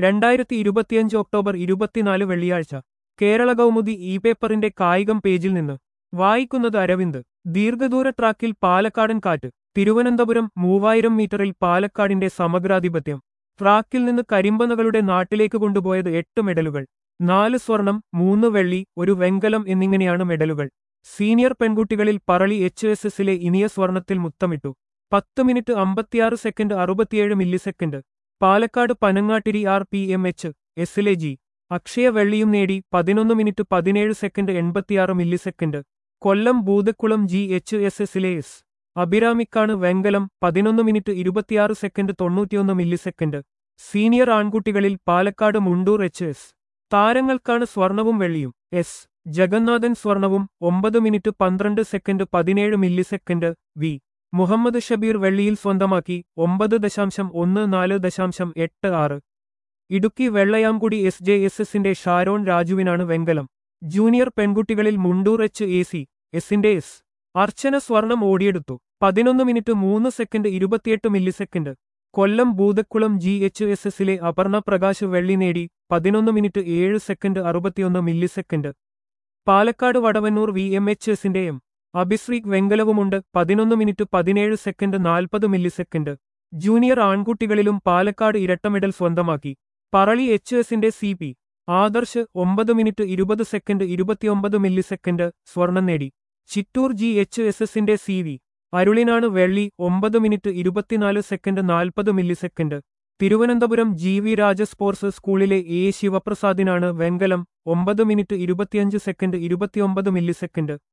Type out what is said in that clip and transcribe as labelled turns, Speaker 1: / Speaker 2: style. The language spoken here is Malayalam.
Speaker 1: രണ്ടായിരത്തി ഇരുപത്തിയഞ്ച് ഒക്ടോബർ ഇരുപത്തിനാല് വെള്ളിയാഴ്ച കേരള കൗമുദി ഇ പേപ്പറിന്റെ കായികം പേജിൽ നിന്ന് വായിക്കുന്നത് അരവിന്ദ് ദീർഘദൂര ട്രാക്കിൽ പാലക്കാടൻ കാറ്റ് തിരുവനന്തപുരം മൂവായിരം മീറ്ററിൽ പാലക്കാടിന്റെ സമഗ്രാധിപത്യം ട്രാക്കിൽ നിന്ന് കരിമ്പനകളുടെ നാട്ടിലേക്ക് കൊണ്ടുപോയത് എട്ട് മെഡലുകൾ നാല് സ്വർണം മൂന്ന് വെള്ളി ഒരു വെങ്കലം എന്നിങ്ങനെയാണ് മെഡലുകൾ സീനിയർ പെൺകുട്ടികളിൽ പറളി എച്ച് എസ് എസിലെ ഇനിയ സ്വർണത്തിൽ മുത്തമിട്ടു പത്ത് മിനിറ്റ് അമ്പത്തിയാറ് സെക്കൻഡ് അറുപത്തിയേഴ് millisecond Palakkad Panangattiri R P M H എസിലെ ജി അക്ഷയ വെള്ളിയും നേടി പതിനൊന്ന് മിനിറ്റ് പതിനേഴ് സെക്കൻഡ് എൺപത്തിയാറ് millisecond Kollam Boothakkulam G H S എസിലെ എസ് അഭിരാമിക്കാണ് വെങ്കലം പതിനൊന്ന് മിനിറ്റ് ഇരുപത്തിയാറ് സെക്കൻഡ് തൊണ്ണൂറ്റിയൊന്ന് മില്ലിസെക്കൻഡ് സീനിയർ ആൺകുട്ടികളിൽ പാലക്കാട് മുണ്ടൂർ എച്ച് എസ് താരങ്ങൾക്കാണ് സ്വർണവും വെള്ളിയും എസ് ജഗന്നാഥൻ സ്വർണവും ഒമ്പത് മിനിറ്റ് പന്ത്രണ്ട് സെക്കൻഡ് പതിനേഴ് മില്ലിസെക്കൻഡ് വി മുഹമ്മദ് ഷബീർ വെള്ളിയിൽ സ്വന്തമാക്കി ഒമ്പത് ദശാംശം ഒന്ന് നാല് ദശാംശം എട്ട് ആറ് Idukki Vellayamkudi S J S എസിന്റെ ഷാരോൺ രാജുവിനാണ് വെങ്കലം ജൂനിയർ പെൺകുട്ടികളിൽ മുണ്ടൂർ എച്ച് എ സി എസിന്റെ എസ് അർച്ചന സ്വർണം ഓടിയെടുത്തു പതിനൊന്ന് മിനിറ്റ് മൂന്ന് സെക്കൻഡ് ഇരുപത്തിയെട്ട് millisecond Kollam Bhoothakkulam G H S എസിലെ അപർണ പ്രകാശ് വെള്ളി നേടി പതിനൊന്ന് മിനിറ്റ് ഏഴ് സെക്കൻഡ് അറുപത്തിയൊന്ന് millisecond Palakkad Vadavannur V M H എസിന്റെ എം അഭിശ്രീക് വെങ്കലവുമുണ്ട് പതിനൊന്ന് മിനിറ്റ് പതിനേഴ് സെക്കൻഡ് നാൽപ്പത് മില്ലിസെക്കൻഡ് ജൂനിയർ ആൺകുട്ടികളിലും പാലക്കാട് ഇരട്ട മെഡൽ സ്വന്തമാക്കി പറളി എച്ച് എസിന്റെ സി പി ആദർശ് ഒമ്പത് മിനിറ്റ് ഇരുപത് സെക്കൻഡ് ഇരുപത്തിയൊമ്പത് മില്ലിസെക്കൻഡ് സ്വർണം നേടി ചിറ്റൂർ ജി എച്ച് എസ് എസിന്റെ സി വി അരുളിനാണ് വെള്ളി ഒമ്പത് മിനിറ്റ് ഇരുപത്തിനാല് സെക്കൻഡ് നാൽപ്പത് millisecond Thiruvananthapuram G V Raja sports സ്കൂളിലെ എ ശിവപ്രസാദിനാണ് വെങ്കലം ഒമ്പത് മിനിറ്റ് ഇരുപത്തിയഞ്ച് സെക്കൻഡ് ഇരുപത്തിയൊമ്പത് മില്ലിസെക്കൻഡ്